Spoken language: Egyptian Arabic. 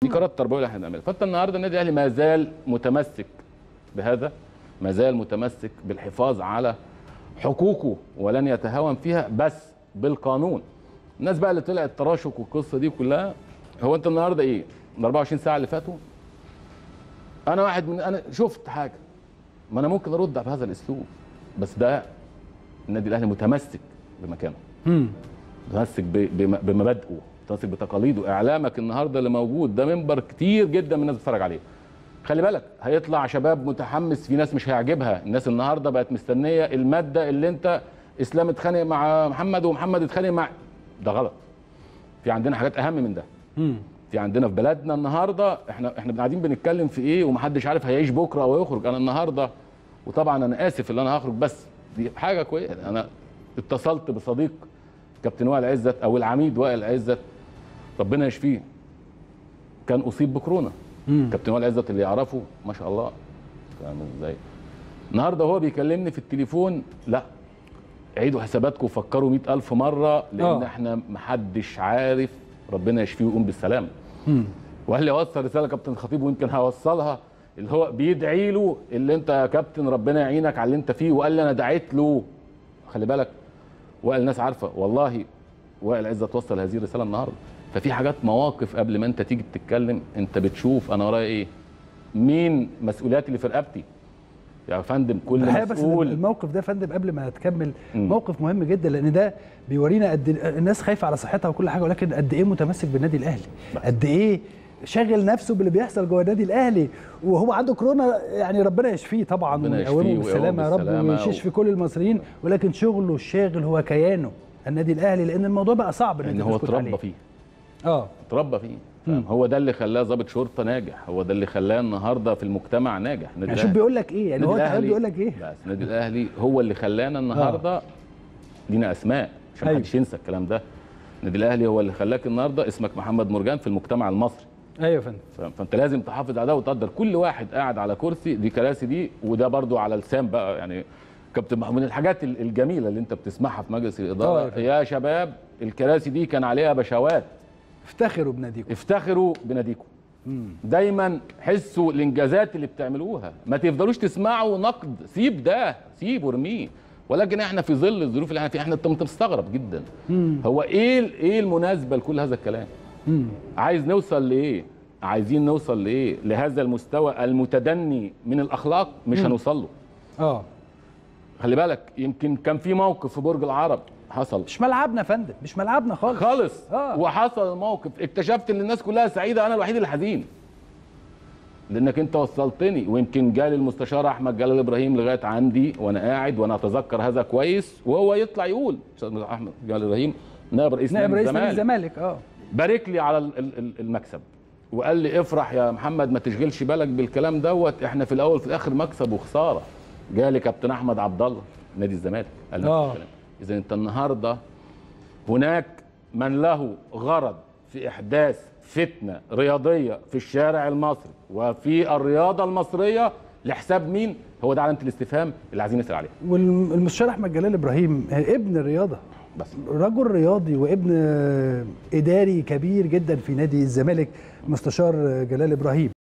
دي قرارات تربويه اللي احنا بنعملها فانت النهارده النادي الاهلي ما زال متمسك بهذا ما زال متمسك بالحفاظ على حقوقه ولن يتهاون فيها بس بالقانون الناس بقى اللي طلعت تراشق والقصه دي كلها هو انت النهارده ايه ال 24 ساعه اللي فاتوا انا واحد من انا شفت حاجه ما انا ممكن ارد بهذا الاسلوب بس ده النادي الاهلي متمسك بمكانه مم. متمسك ب- بم- بمبادئه متمسك بتقاليده اعلامك النهارده اللي موجود ده منبر كتير جدا من الناس بتتفرج عليه خلي بالك هيطلع شباب متحمس في ناس مش هيعجبها الناس النهارده بقت مستنيه الماده اللي انت اسلام اتخانق مع محمد ومحمد اتخانق مع ده غلط في عندنا حاجات اهم من ده مم. في عندنا في بلدنا النهارده احنا احنا قاعدين بنتكلم في ايه ومحدش عارف هيعيش بكره او يخرج انا النهارده وطبعا انا اسف ان انا هخرج بس دي حاجه كويسه انا اتصلت بصديق كابتن وائل عزت او العميد وائل عزت ربنا يشفيه كان اصيب بكورونا مم. كابتن وائل عزت اللي يعرفه ما شاء الله فاهم ازاي النهارده هو بيكلمني في التليفون لا عيدوا حساباتكم وفكروا مئة ألف مرة لأن آه. احنا محدش عارف ربنا يشفيه ويقوم بالسلامة مم. وقال لي اوصل رساله كابتن خطيب ويمكن هوصلها اللي هو بيدعي له اللي انت يا كابتن ربنا يعينك على اللي انت فيه وقال لي انا دعيت له خلي بالك وائل الناس عارفه والله وائل عزت توصل هذه الرساله النهارده ففي حاجات مواقف قبل ما انت تيجي تتكلم انت بتشوف انا ورايا ايه مين مسؤولياتي اللي في رقبتي يا فندم كل الحقيقه بس مسؤول الموقف ده يا فندم قبل ما تكمل مم. موقف مهم جدا لان ده بيورينا قد الناس خايفه على صحتها وكل حاجه ولكن قد ايه متمسك بالنادي الاهلي قد ايه شاغل نفسه باللي بيحصل جوه النادي الاهلي وهو عنده كورونا يعني ربنا يشفيه طبعا ربنا يشفيه ويقومه ويقومه بالسلامه يا رب بالسلامة ويشفي كل المصريين ولكن شغله الشاغل هو كيانه النادي الاهلي لان الموضوع بقى صعب ان انت هو تسكت عليه. اتربى فيه اه اتربى فيه فاهم؟ هو ده اللي خلاه ضابط شرطه ناجح هو ده اللي خلاه النهارده في المجتمع ناجح النادي يعني شوف الأهلي. بيقول لك ايه يعني هو النادي التعبير الأهلي- بيقول لك ايه بس النادي الاهلي هو اللي خلانا النهارده لينا اسماء عشان أيوة. محدش ينسى الكلام ده النادي الاهلي هو اللي خلاك النهارده اسمك محمد مرجان في المجتمع المصري ايوه يا فندم ف- فانت لازم تحافظ على ده وتقدر كل واحد قاعد على كرسي دي كراسي دي وده برضو على لسان بقى يعني كابتن محمود الحاجات ال- الجميله اللي انت بتسمعها في مجلس آه، يا الاداره فندم. يا شباب الكراسي دي كان عليها بشوات افتخروا بناديكم افتخروا بناديكم دايما حسوا الانجازات اللي بتعملوها ما تفضلوش تسمعوا نقد سيب ده سيب وارميه ولكن احنا في ظل الظروف اللي احنا فيها احنا انت أنت مستغرب جدا هو ايه ال- ايه المناسبه لكل هذا الكلام مم. عايز نوصل لايه عايزين نوصل لايه لهذا المستوى المتدني من الاخلاق مش هنوصل له اه خلي بالك يمكن كان في موقف في برج العرب حصل مش ملعبنا يا فندم مش ملعبنا خالص خالص آه. وحصل الموقف اكتشفت ان الناس كلها سعيده انا الوحيد اللي حزين لانك انت وصلتني ويمكن جالي المستشار احمد جلال ابراهيم لغايه عندي وانا قاعد وانا اتذكر هذا كويس وهو يطلع يقول استاذ احمد جلال ابراهيم نائب رئيس نائب نادي رئيس نادي الزمالك الزمالك اه بارك لي على ال- ال- ال- المكسب وقال لي افرح يا محمد ما تشغلش بالك بالكلام دوت احنا في الاول في الاخر مكسب وخساره جالي كابتن احمد عبد الله نادي الزمالك قال نفس آه. الكلام اذا انت النهارده هناك من له غرض في احداث فتنه رياضيه في الشارع المصري وفي الرياضه المصريه لحساب مين هو ده علامه الاستفهام اللي عايزين نسال عليها والمستشار احمد جلال ابراهيم ابن الرياضه بس رجل رياضي وابن اداري كبير جدا في نادي الزمالك مستشار جلال ابراهيم